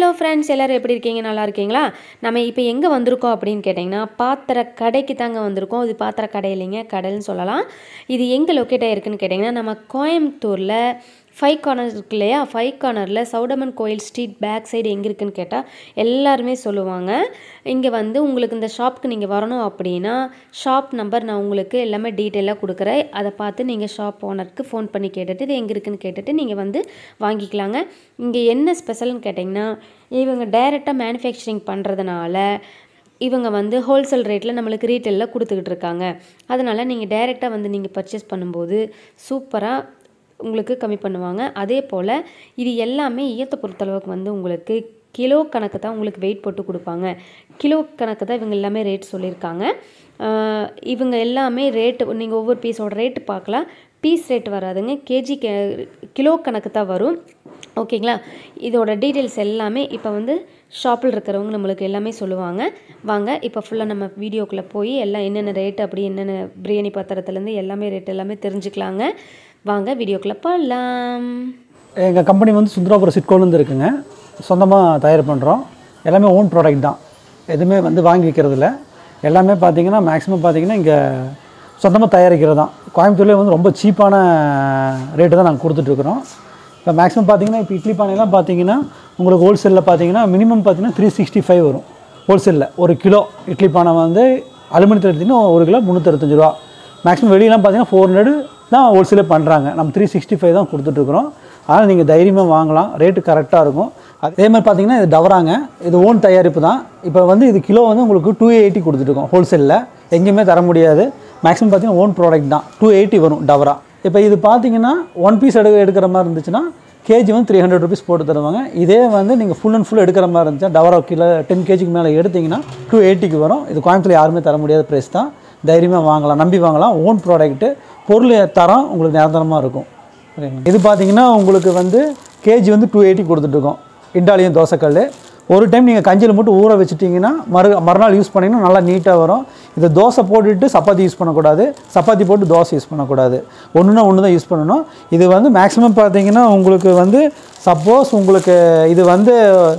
Hello friends எல்லோரும் எப்படி இருக்கீங்க நல்லா இருக்கீங்களா நம்ம இப்போ எங்கே வந்திருக்கோம் அப்படின்னு கேட்டிங்கன்னா பாத்திர கடைக்கு தாங்க வந்திருக்கோம் இது பாத்திர கடை இல்லைங்க கடல்னு சொல்லலாம் இது எங்கே லொக்கேட் ஆகிருக்குன்னு கேட்டிங்கன்னா நம்ம கோயம்புத்தூரில் ஃபைவ் கார்னர் இருக்கு இல்லையா ஃபைவ் கார்னரில் சவுடமன் கோயில் ஸ்ட்ரீட் பேக் சைடு எங்கே இருக்குன்னு கேட்டால் எல்லாருமே சொல்லுவாங்க இங்கே வந்து உங்களுக்கு இந்த ஷாப்புக்கு நீங்கள் வரணும் அப்படின்னா ஷாப் நம்பர் நான் உங்களுக்கு எல்லாமே டீட்டெயிலாக கொடுக்குறேன் அதை பார்த்து நீங்கள் ஷாப் ஓனருக்கு ஃபோன் பண்ணி கேட்டுட்டு இது எங்கே இருக்குன்னு கேட்டுட்டு நீங்கள் வந்து வாங்கிக்கலாங்க இங்கே என்ன ஸ்பெஷல்னு கேட்டிங்கன்னா இவங்க டைரெக்டாக மேனுஃபேக்சரிங் பண்ணுறதுனால இவங்க வந்து ஹோல்சேல் ரேட்டில் நம்மளுக்கு ரீட்டெயிலில் கொடுத்துக்கிட்டு இருக்காங்க அதனால் நீங்கள் டைரெக்டாக வந்து நீங்கள் பர்ச்சேஸ் பண்ணும்போது சூப்பராக உங்களுக்கு கம்மி பண்ணுவாங்க அதே போல் இது எல்லாமே ஈயத்தை பொறுத்தளவுக்கு வந்து உங்களுக்கு கிலோ கணக்கு தான் உங்களுக்கு வெயிட் போட்டு கொடுப்பாங்க கிலோ கணக்கு தான் இவங்க எல்லாமே ரேட் சொல்லியிருக்காங்க ஆஹ் இவங்க எல்லாமே ரேட்டு நீங்கள் ஒவ்வொரு பீஸோட ரேட்டு பார்க்கலாம் பீஸ் ரேட் வராதுங்க கேஜி கிலோ கணக்கு தான் வரும் ஓகேங்களா இதோட டீட்டெயில்ஸ் எல்லாமே இப்போ வந்து ஷாப்பில் இருக்கிறவங்க நம்மளுக்கு எல்லாமே சொல்லுவாங்க வாங்க இப்போ ஃபுல்லாக நம்ம வீடியோக்குள்ளே போய் எல்லாம் என்னென்ன ரேட் அப்படி என்னென்ன பிரியாணி பாத்திரத்துலேருந்து எல்லாமே ரேட் எல்லாமே தெரிஞ்சுக்கலாங்க வாங்க வீடியோக்குள்ளே போகலாம் எங்கள் கம்பெனி வந்து சுந்தராபுரம் சிட்கோலேருந்து இருக்குங்க சொந்தமாக தயார் பண்ணுறோம் எல்லாமே ஓன் ப்ராடக்ட் தான் எதுவுமே வந்து வாங்கி விற்கிறது இல்லை எல்லாமே பார்த்தீங்கன்னா மேக்ஸிமம் பார்த்தீங்கன்னா இங்கே சொந்தமாக தயாரிக்கிறது தான் கோயம்புத்தூர்லேயே வந்து ரொம்ப சீப்பான ரேட்டு தான் நாங்கள் கொடுத்துட்ருக்குறோம் இப்போ மேக்ஸிமம் பார்த்தீங்கன்னா இப்போ இட்லி பானைலாம் பார்த்தீங்கன்னா உங்களுக்கு ஹோல்சேலில் பார்த்தீங்கன்னா மினிமம் பார்த்தீங்கன்னா த்ரீ சிக்ஸ்டி ஃபைவ் வரும் ஹோல்சேலில் ஒரு கிலோ இட்லி பானை வந்து அலுமினியத்தில் எடுத்திங்கன்னா ஒரு கிலோ முந்நூற்றறுபத்தஞ்சு ரூபா மேக்ஸிமம் வெளியெல்லாம் பார்த்தீங்கன்னா ஃபோர் ஹண்ட்ரட் தான் ஹோல்சேலே பண்ணுறாங்க நம்ம த்ரீ சிக்ஸ்டி ஃபைவ் தான் கொடுத்துட்ருக்குறோம் அதனால் நீங்கள் தைரியமாக வாங்கலாம் ரேட்டு கரெக்டாக இருக்கும் அதே மாதிரி பார்த்தீங்கன்னா இது டவராங்க இது ஓன் தயாரிப்பு தான் இப்போ வந்து இது கிலோ வந்து உங்களுக்கு டூ எயிட்டி கொடுத்துட்ருக்கோம் ஹோல்சேலில் எங்கேயுமே தர முடியாது மேக்ஸிமம் பார்த்தீங்கன்னா ஓன் ப்ராடக்ட் தான் டூ எயிட்டி வரும் டவரா இப்போ இது பார்த்தீங்கன்னா ஒன் பீஸ் எடு எடுக்கிற மாதிரி இருந்துச்சுன்னா கேஜி வந்து த்ரீ ஹண்ட்ரட் ருபீஸ் போட்டு தருவாங்க இதே வந்து நீங்கள் ஃபுல் அண்ட் ஃபுல் எடுக்கிற மாதிரி இருந்துச்சுன்னா டவரா கிலோ டென் கேஜிக்கு மேலே எடுத்தீங்கன்னா டூ எயிட்டிக்கு வரும் இது கோயம்புத்தூர் யாருமே தர முடியாத ப்ரைஸ் தான் தைரியமாக வாங்கலாம் நம்பி வாங்கலாம் ஓன் ப்ராடக்ட்டு பொருள் தரம் உங்களுக்கு நிரந்தரமாக இருக்கும் சரிங்களா இது பார்த்தீங்கன்னா உங்களுக்கு வந்து கேஜி வந்து டூ எயிட்டி கொடுத்துட்ருக்கோம் இண்டாலியம் தோசைக்கல் ஒரு டைம் நீங்கள் கஞ்சியில் மட்டும் ஊற வச்சுட்டிங்கன்னா மறு மறுநாள் யூஸ் பண்ணிங்கன்னா நல்லா நீட்டாக வரும் இதை தோசை போட்டுட்டு சப்பாத்தி யூஸ் பண்ணக்கூடாது சப்பாத்தி போட்டு தோசை யூஸ் பண்ணக்கூடாது ஒன்றுனா ஒன்று தான் யூஸ் பண்ணணும் இது வந்து மேக்ஸிமம் பார்த்தீங்கன்னா உங்களுக்கு வந்து சப்போஸ் உங்களுக்கு இது வந்து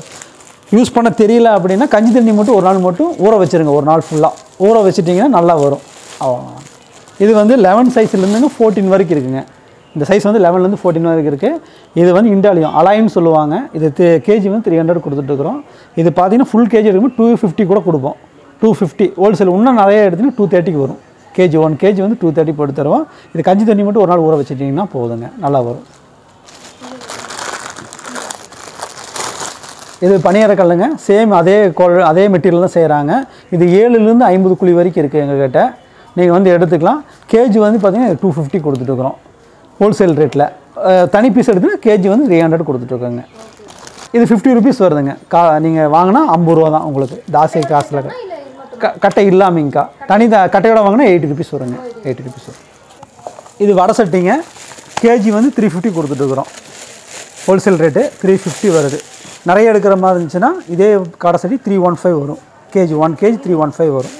யூஸ் பண்ண தெரியல அப்படின்னா கஞ்சி தண்ணி மட்டும் ஒரு நாள் மட்டும் ஊற வச்சுருங்க ஒரு நாள் ஃபுல்லாக ஊற வச்சிட்டிங்கன்னா நல்லா வரும் அவ்வளவுதான். இது வந்து லெவன் சைஸ்லேருந்து ஃபோர்டீன் வரைக்கும் இருக்குங்க இந்த சைஸ் வந்து லெவன்லேருந்து ஃபோர்டீன் வரைக்கும் இருக்குது இது வந்து இண்டாலியம் அலாயின்னு சொல்லுவாங்க இது கேஜி வந்து த்ரீ ஹண்ட்ரட் கொடுத்துட்ருக்குறோம் இது பார்த்தீங்கன்னா ஃபுல் கேஜி இருக்கும்போது டூ ஃபிஃப்டி கூட கொடுப்போம் டூ ஃபிஃப்டி ஹோல்சேல் இன்னும் நிறைய எடுத்தீங்கன்னா டூ தேர்ட்டிக்கு வரும் கேஜி ஒன் கேஜி வந்து டூ தேர்ட்டி போட்டு தருவோம் இது கஞ்சி தண்ணி மட்டும் ஒரு நாள் ஊற வச்சுட்டிங்கன்னா போதுங்க நல்லா வரும் இது பனியாரக்கல்லுங்க சேம் அதே கோல் அதே மெட்டீரியல் தான் செய்கிறாங்க இது ஏழுலேருந்து ஐம்பது குழி வரைக்கும் இருக்குது எங்ககிட்ட நீங்கள் வந்து எடுத்துக்கலாம் கேஜி வந்து பார்த்தீங்கன்னா டூ ஃபிஃப்டி கொடுத்துட்ருக்குறோம் ஹோல்சேல் ரேட்டில் தனி பீஸ் எடுத்து கேஜி வந்து த்ரீ ஹண்ட்ரட் கொடுத்துட்ருக்கோங்க இது ஃபிஃப்டி ருபீஸ் வருதுங்க கா நீங்கள் வாங்கினா ஐம்பது ரூபா தான் உங்களுக்கு தாசி காசில் க கட்டை இல்லாமங்கக்கா தனி த கட்டையோட வாங்கினா எயிட்டி ருபீஸ் வருங்க எயிட்டி ருபீஸ் வரும் இது வடை சட்டிங்க கேஜி வந்து த்ரீ ஃபிஃப்டி கொடுத்துட்ருக்குறோம் ஹோல்சேல் ரேட்டு த்ரீ ஃபிஃப்டி வருது நிறைய எடுக்கிற மாதிரி இருந்துச்சுன்னா இதே கடை சட்டி த்ரீ ஒன் ஃபைவ் வரும் KG one KG three one five வரும்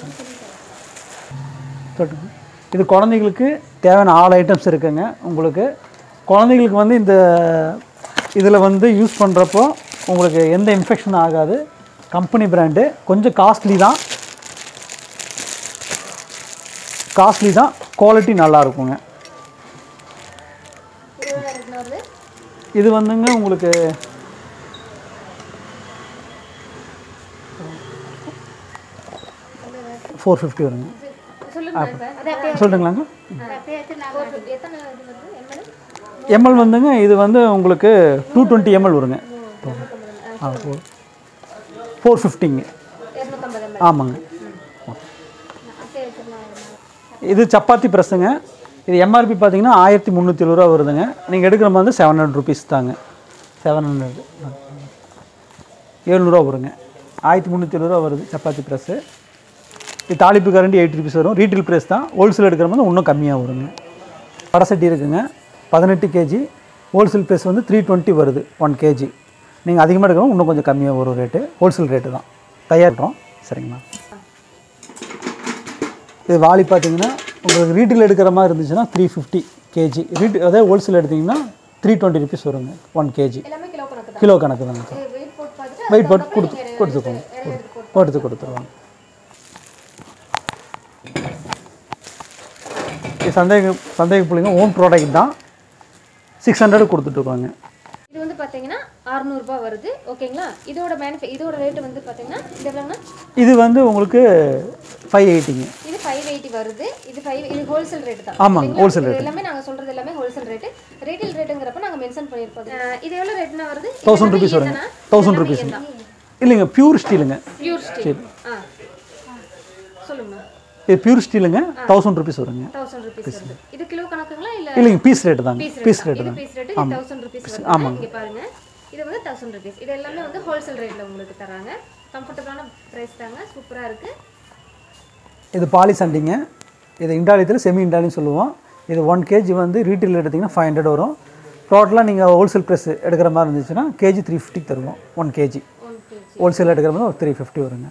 தொட்டுங்க. இது குழந்தைங்களுக்கு தேவையான ஆல் ஐட்டம்ஸ் இருக்குங்க உங்களுக்கு குழந்தைங்களுக்கு வந்து இந்த இதில் வந்து யூஸ் பண்ணுறப்போ உங்களுக்கு எந்த இன்ஃபெக்ஷனும் ஆகாது கம்பெனி பிராண்டு கொஞ்சம் காஸ்ட்லி தான் காஸ்ட்லி தான் குவாலிட்டி நல்லா இருக்குங்க இது வந்துங்க உங்களுக்கு ஃபோர் ஃபிஃப்டி வருங்க சொல்லுங்களாங்க எம்எல் வந்துங்க இது வந்து உங்களுக்கு டூ டுவெண்ட்டி எம்எல் வருங்க ஆ ஃபோர் ஃபோர் ஃபிஃப்டிங்க ஆமாங்க இது சப்பாத்தி ப்ரெஸ்ஸுங்க இது எம்ஆர்பி பார்த்தீங்கன்னா ஆயிரத்தி முந்நூற்றி எழுபது ரூபா வருதுங்க நீங்கள் எடுக்கிற மாதிரி வந்து செவன் ஹண்ட்ரட் ருபீஸ் தாங்க செவன் ஹண்ட்ரட் ஏழ்நூறுவா வருங்க ஆயிரத்தி முந்நூற்றி எழுபது ரூபா வருது சப்பாத்தி ப்ரெஸ்ஸு இது தாளிப்பு கரண்டி எயிட் ருபீஸ் வரும் ரீட்டைல் ப்ரைஸ் தான் ஹோல்சேல் எடுக்கிற மாதிரி இன்னும் கம்மியாக வருங்க வடை சட்டி இருக்குங்க பதினெட்டு கேஜி ஹோல்சேல் ப்ரைஸ் வந்து த்ரீ டுவெண்ட்டி வருது ஒன் கேஜி நீங்கள் அதிகமாக எடுக்கணும் இன்னும் கொஞ்சம் கம்மியாக வரும் ரேட்டு ஹோல்சேல் ரேட்டு தான் தயாரிக்கிறோம் சரிங்களா இது வாளி பார்த்தீங்கன்னா உங்களுக்கு ரீட்டைல் எடுக்கிற மாதிரி இருந்துச்சுன்னா த்ரீ ஃபிஃப்டி கேஜி ரீட் அதே ஹோல்சேல் எடுத்தீங்கன்னா த்ரீ டுவெண்ட்டி ருபீஸ் வருங்க ஒன் கேஜி கிலோ கணக்கு தாங்க வெயிட் போட்டு கொடுத்து கொடுத்துக்கோங்க கொடுத்து கொடுத்துருவாங்க இது சந்தேக சந்தேக பிள்ளைங்க ஓன் ப்ராடக்ட் தான் சிக்ஸ் ஹண்ட்ரட் கொடுத்துட்ருக்காங்க இது வந்து பார்த்தீங்கன்னா அறநூறுபா வருது ஓகேங்களா இதோட மேனுஃபே இதோட ரேட்டு வந்து பார்த்தீங்கன்னா இது எவ்வளோங்கண்ணா இது வந்து உங்களுக்கு ஃபைவ் எயிட்டிங்க இது ஃபைவ் எயிட்டி வருது இது ஃபைவ் இது ஹோல்சேல் ரேட் தான் ஆமாங்க, சரிங்களா? wholesale இது எல்லாமே நாங்கள் சொல்றது எல்லாமே ஹோல்சேல் ரேட்டு ரீட்டைல் ரேட்டுங்கிறப்ப நாங்கள் மென்ஷன் பண்ணியிருப்போம் அஹ் இது எவ்வளோ ரேட்னா வருது தௌசண்ட் ருபீஸ் வருங்க தௌசண்ட் ருபீஸ் இல்லைங்க பியூர் ஸ்டீலுங்க பியூர் ஸ்டீல் ஆ சொல்லுங்கண்ணா இது பியூர் ஸ்டீலுங்க தௌசண்ட் ருபீஸ் வருங்க தௌசண்ட் ருபீஸ் வருது இது கிலோ கணக்குங்களா இல்லை இல்லைங்க பீஸ் ரேட்டு தாங்க பீஸ் பீஸ் ரேட் ரேட்டு இது தான் பீஸ் ரேட் இது தௌசண்ட் ருபீஸ் வருது இங்க பாருங்க இது வந்து தௌசண்ட் ருபீஸ் இது எல்லாமே வந்து ஹோல்சேல் ரேட்ல உங்களுக்கு தராங்க கம்ஃபர்டபுளான பிரைஸ் தாங்க சூப்பரா இருக்கு இது பாலி சண்டிங்க இது இண்டாலியத்தில் செமி இண்டாலின்னு சொல்லுவோம் இது ஒன் கேஜி வந்து ரீட்டெயில் எடுத்திங்கன்னா ஃபைவ் ஹண்ட்ரட் வரும் டோட்டலாக நீங்கள் ஹோல்சேல் ப்ரைஸ் எடுக்கிற மாதிரி இருந்துச்சுன்னா கேஜி த்ரீ ஃபிஃப்டிக்கு தருவோம் one KG one KG wholesale எடுக்கிற மாதிரி ஒரு த்ரீ ஃபிஃப்டி வருங்க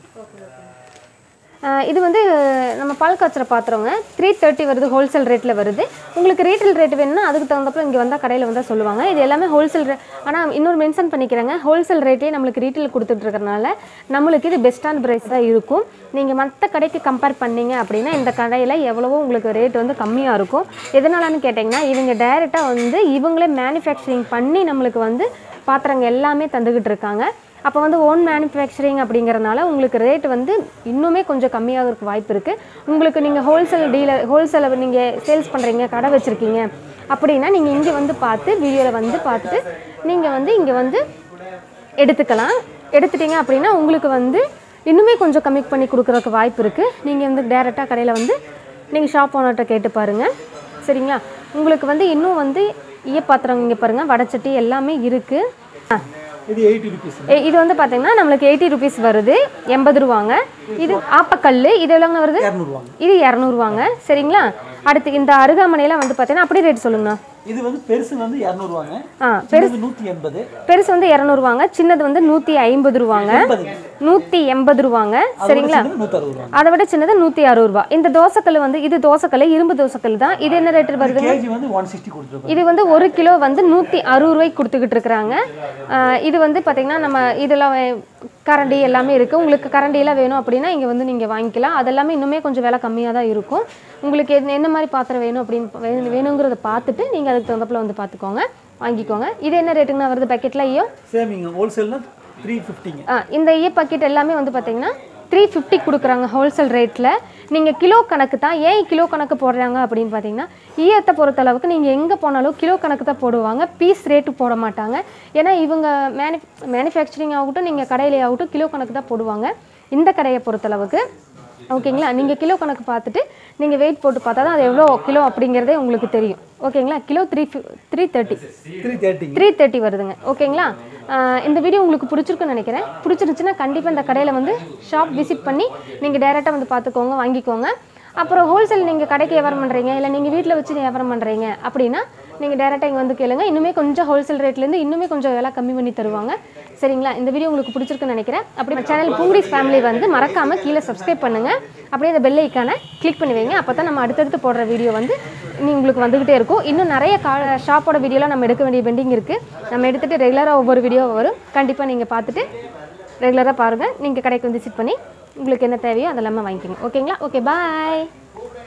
இது வந்து நம்ம பால் காய்ச்சற பாத்திரங்க த்ரீ தேர்ட்டி வருது ஹோல்சேல் ரேட்டில் வருது உங்களுக்கு ரீட்டைல் ரேட் வேணும்னா அதுக்கு தகுந்தப்போ இங்கே வந்தால் கடையில் வந்தால் சொல்லுவாங்க இது எல்லாமே ஹோல்சேல் ரே ஆனால் இன்னொரு மென்ஷன் பண்ணிக்கிறேங்க ஹோல்சேல் ரேட்டே நம்மளுக்கு ரீட்டைல் கொடுத்துட்ருக்கறனால நம்மளுக்கு இது பெஸ்ட்டான ப்ரைஸ் தான் இருக்கும் நீங்கள் மற்ற கடைக்கு கம்பேர் பண்ணீங்க அப்படின்னா இந்த கடையில் எவ்வளவோ உங்களுக்கு ரேட் வந்து கம்மியாக இருக்கும் எதனாலன்னு கேட்டிங்கன்னா இவங்க டைரெக்டாக வந்து இவங்களே மேனுஃபேக்சரிங் பண்ணி நம்மளுக்கு வந்து பாத்திரங்க எல்லாமே தந்துக்கிட்டு இருக்காங்க அப்போ வந்து ஓன் மேனுஃபேக்சரிங் அப்படிங்கிறனால உங்களுக்கு ரேட் வந்து இன்னுமே கொஞ்சம் கம்மியாகிறதுக்கு வாய்ப்பு இருக்குது உங்களுக்கு நீங்கள் ஹோல்சேல் டீலர் ஹோல்சேலை நீங்கள் சேல்ஸ் பண்ணுறீங்க கடை வச்சுருக்கீங்க அப்படின்னா நீங்கள் இங்கே வந்து பார்த்து வீடியோவில் வந்து பார்த்துட்டு நீங்கள் வந்து இங்கே வந்து எடுத்துக்கலாம் எடுத்துட்டீங்க அப்படின்னா உங்களுக்கு வந்து இன்னுமே கொஞ்சம் கம்மி பண்ணி கொடுக்குறதுக்கு வாய்ப்பு இருக்குது நீங்கள் வந்து டேரெக்டாக கடையில் வந்து நீங்கள் ஷாப் ஓனர்கிட்ட கேட்டு பாருங்கள் சரிங்களா உங்களுக்கு வந்து இன்னும் வந்து ஈயப்பாத்திரம் இங்கே பாருங்கள் வடச்சட்டி எல்லாமே இருக்குது இது எயிட்டி ருபீஸ் ஏ- இது வந்து பார்த்தீங்கன்னா நம்மளுக்கு எயிட்டி ருபீஸ் வருது எண்பது ரூபாங்க இது ஆப்பக்கல் இது எவ்வளோங்க வருது இரநூறுவாங்க இது இரநூறுவாங்க சரிங்களா அடுத்து இந்த அருகாமனையெல்லாம் வந்து பார்த்தீங்கன்னா அப்படியே ரேட் சொல்லுங்கண்ணா இது வந்து பெருசு வந்து இரநூறுவாங்க ஆ பெருசு நூற்றி எண்பது பெருசு வந்து இரநூறுவாங்க சின்னது வந்து நூற்றி ஐம்பது ரூபாங்க நூற்றி எண்பது ரூபாங்க சரிங்களா நூற்றறுபது ரூபாங்க அதை விட சின்னது நூற்றி அறுபது ரூபா இந்த தோசைக்கல் வந்து இது தோசைக்கல் இரும்பு தோசைக்கல் தான் இது என்ன ரேட் வருது கேஜி வந்து ஒன் சிக்ஸ்டி கொடுத்துருக்கோம் இது வந்து ஒரு கிலோ வந்து நூற்றி அறுபது ரூபாய்க்கு கொடுத்துக்கிட்டு இருக்கிறாங்க இது வந்து பார்த்திங்கன்னா நம்ம இதெல்லாம் வே- கரண்டி எல்லாமே இருக்குது உங்களுக்கு கரண்டியெல்லாம் வேணும் அப்படின்னா இங்கே வந்து நீங்கள் வாங்கிக்கலாம் அதெல்லாமே இன்னுமே கொஞ்சம் விலை கம்மியாக தான் இருக்கும் உங்களுக்கு என்ன என்ன மாதிரி பாத்திரம் வேணும் அப்படின்னு வேணும் வேணுங்கிறத பார்த்துட்டு நீங்கள் அதுக்கு தகுந்தப்பில் வந்து பார்த்துக்கோங்க வாங்கிக்கோங்க இது என்ன ரேட்டுங்கண்ணா வருது பேக்கெட்டில் ஐயோ சேமிங்க ஹோல்சேல்னா த்ரீ ஃபிஃப்டிங்க ஆ, இந்த ஈய பாக்கெட் எல்லாமே வந்து பார்த்தீங்கன்னா த்ரீ ஃபிஃப்டி கொடுக்குறாங்க ஹோல்சேல் ரேட்டில் நீங்கள் கிலோ கணக்கு தான் ஏன் கிலோ கணக்கு போடுறாங்க அப்படின்னு பார்த்தீங்கன்னா ஈயத்தை பொறுத்தளவுக்கு நீங்கள் எங்கே போனாலும் கிலோ கணக்கு தான் போடுவாங்க பீஸ் ரேட்டு போட மாட்டாங்க ஏன்னா இவங்க மேனு மேனுஃபேக்சரிங் ஆகட்டும் நீங்கள் கடையிலே ஆகட்டும் கிலோ கணக்கு தான் போடுவாங்க இந்த கடையை பொறுத்தளவுக்கு ஓகேங்களா நீங்கள் கிலோ கணக்கு பார்த்துட்டு நீங்கள் வெயிட் போட்டு பார்த்தா தான் அது எவ்வளோ கிலோ அப்படிங்கிறதே உங்களுக்கு தெரியும் ஓகேங்களா kilo three three thirty three தேர்ட்டிங்க த்ரீ தேர்ட்டி வருதுங்க ஓகேங்களா ஆஹ் இந்த வீடியோ உங்களுக்கு பிடிச்சிருக்குன்னு நினைக்கிறேன் பிடிச்சிருந்துச்சுன்னா கண்டிப்பாக இந்த கடையில் வந்து ஷாப் விசிட் பண்ணி நீங்கள் டேரெக்டாக வந்து பார்த்துக்கோங்க வாங்கிக்கோங்க அப்புறம் ஹோல்சேல் நீங்கள் கடைக்கு வியாபாரம் பண்ணுறீங்க இல்லை நீங்கள் வீட்டில் வச்சு வியாபாரம் பண்ணுறீங்க அப்படின்னா நீங்கள் டேரெக்டாக இங்கே வந்து கேளுங்க இன்னுமே கொஞ்சம் ஹோல்சேல் ரேட்லேருந்து இன்னுமே கொஞ்சம் விலை கம்மி பண்ணி தருவாங்க சரிங்களா இந்த வீடியோ உங்களுக்கு பிடிச்சிருக்குன்னு நினைக்கிறேன் அப்படி சேனல் பூங்குடிஸ் ஃபேமிலி வந்து மறக்காமல் கீழே சப்ஸ்கிரைப் பண்ணுங்கள் அப்படியே அந்த பெல் ஐக்கானை கிளிக் பண்ணி வைங்க அப்போ தான் நம்ம அடுத்தடுத்து போடுற வீடியோ வந்து நீ உங்களுக்கு வந்துக்கிட்டே இருக்கும் இன்னும் நிறைய கா ஷாப்போட வீடியோலாம் நம்ம எடுக்க வேண்டிய பெண்டிங் இருக்குது நம்ம எடுத்துகிட்டு ரெகுலராக ஒவ்வொரு வீடியோ வரும் கண்டிப்பாக நீங்கள் பார்த்துட்டு ரெகுலராக பாருங்கள் நீங்கள் கடைக்கு வந்து விசிட் பண்ணி உங்களுக்கு என்ன தேவையோ அதெல்லாமே வாங்கிக்கோங்க ஓகேங்களா ஓகே பாய்